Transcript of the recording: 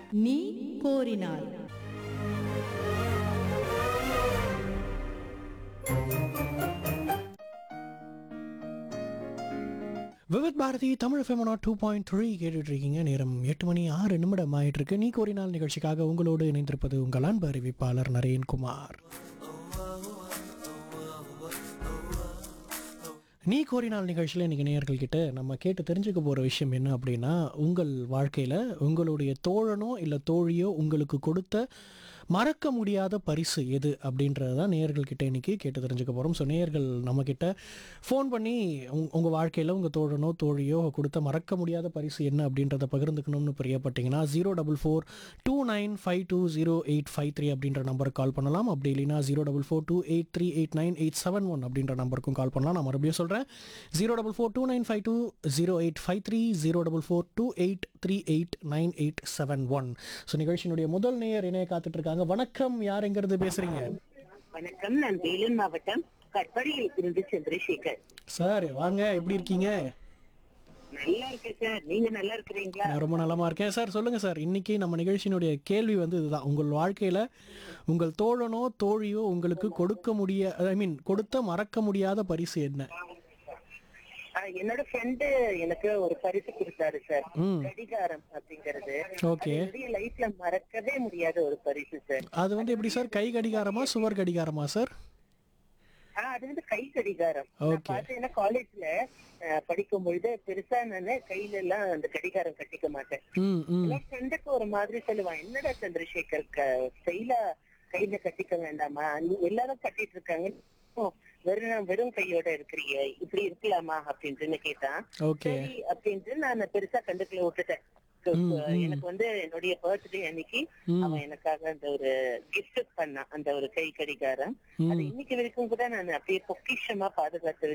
நீ கோரினாய் Vividh Bharati Tamil Femina two point three கேட்டுட்டு இருக்கீங்க நேரம் எட்டு மணி ஆறு நிமிடம் ஆயிட்டு இருக்கு நீ கோரினால் நிகழ்ச்சிக்காக உங்களோடு இணைந்திருப்பது உங்கள் அன்பு அறிவிப்பாளர் நரேன்குமார் நீ கோரினால் நிகழ்ச்சியில் இன்றைக்கி நேயர்கள் கிட்ட நம்ம கேட்டு தெரிஞ்சுக்க போகிற விஷயம் என்ன அப்படின்னா உங்கள் வாழ்க்கையில் உங்களுடைய தோழனோ இல்லை தோழியோ உங்களுக்கு கொடுத்த மறக்க முடியாத பரிசு எது அப்படின்றது தான் நேயர்கள் கிட்ட இன்னைக்கு கேட்டு தெரிஞ்சுக்க போகிறோம் ஸோ நேயர்கள் நம்மக்கிட்ட ஃபோன் பண்ணி உங் உங்கள் வாழ்க்கையில் உங்கள் தோழனோ தோழியோ கொடுத்த மறக்க முடியாத பரிசு என்ன அப்படின்றத பகிர்ந்துக்கணும்னு பிரியப்பட்டீங்கன்னா zero double four two nine five two zero eight five three அப்படின்ற நம்பருக்கு கால் பண்ணலாம் அப்படி இல்லைன்னா zero double four two eight three eight nine eight seven one அப்படின்ற நம்பருக்கும் கால் பண்ணலாம் நான் மறுபடியும் சொல்கிறேன் zero double four two nine five two zero eight five three zero double four two eight three eight nine eight seven one so நிகழ்ச்சியினுடைய முதல் நேயர் இணைய காத்துட்டு இருக்காங்க வணக்கம் யார் எங்கிறது பேசுறீங்க வணக்கம் நான் வேலூர் மாவட்டம் கட்பாடியில் இருந்து சந்திரசேகர் சார் வாங்க எப்படி இருக்கீங்க நல்லா இருக்கேன் சார் நீங்க நல்லா இருக்கிறீங்களா நான் ரொம்ப நலமா இருக்கேன் சார் சொல்லுங்க சார் இன்னைக்கு நம்ம நிகழ்ச்சியினுடைய கேள்வி வந்து இதுதான் உங்கள் வாழ்க்கையில உங்கள் தோழனோ தோழியோ உங்களுக்கு கொடுக்க முடிய ஐ மீன் கொடுத்த மறக்க முடியாத பரிசு என்ன ஆஹ், என்னோட ஃப்ரெண்டு எனக்கு ஒரு பரிசு கொடுத்தாரு சார் ம் கடிகாரம் அப்படிங்கறது ஓகே லைஃப்ல மறக்கவே முடியாத ஒரு பரிசு சார் அது வந்து எப்படி சார் கை கடிகாரமா சுவர் கடிகாரமா சார் ஆஹ் அது வந்து கை கடிகாரம் நான் Okay. பார்த்தீங்கன்னா காலேஜ்ல படிக்கும் பொழுது பெருசா நானு கையில எல்லாம் அந்த கடிகாரம் கட்டிக்க மாட்டேன் ம் ம் என் ஃப்ரெண்டுக்கு ஒரு மாதிரி சொல்லுவான் என்னடா சந்திரசேகர் ஸ்டைலா கையில கட்டிக்க வேண்டாமா நீ எல்லாரும் கட்டிட்டு இருக்காங்க ஓ, வெறும் வெறும் கையோட இருக்கிறீங்க இப்படி இருக்கலாமா அப்படின்ட்டு கேட்டான் ஓகே சரி அப்படின்ட்டு நான் பெருசா கண்டுக்கல விட்டுட்டேன் So, ம், ம். எனக்கு வந்து என்னுடைய பர்த்டே அன்னைக்கு ம். அவன் எனக்காக அந்த ஒரு கிஃப்ட் பண்ணான் அந்த ஒரு கை கடிகாரம் அது ம் இன்னைக்கு வரைக்கும் கூட நான் அப்படியே பொக்கிஷமா பாதுகாத்து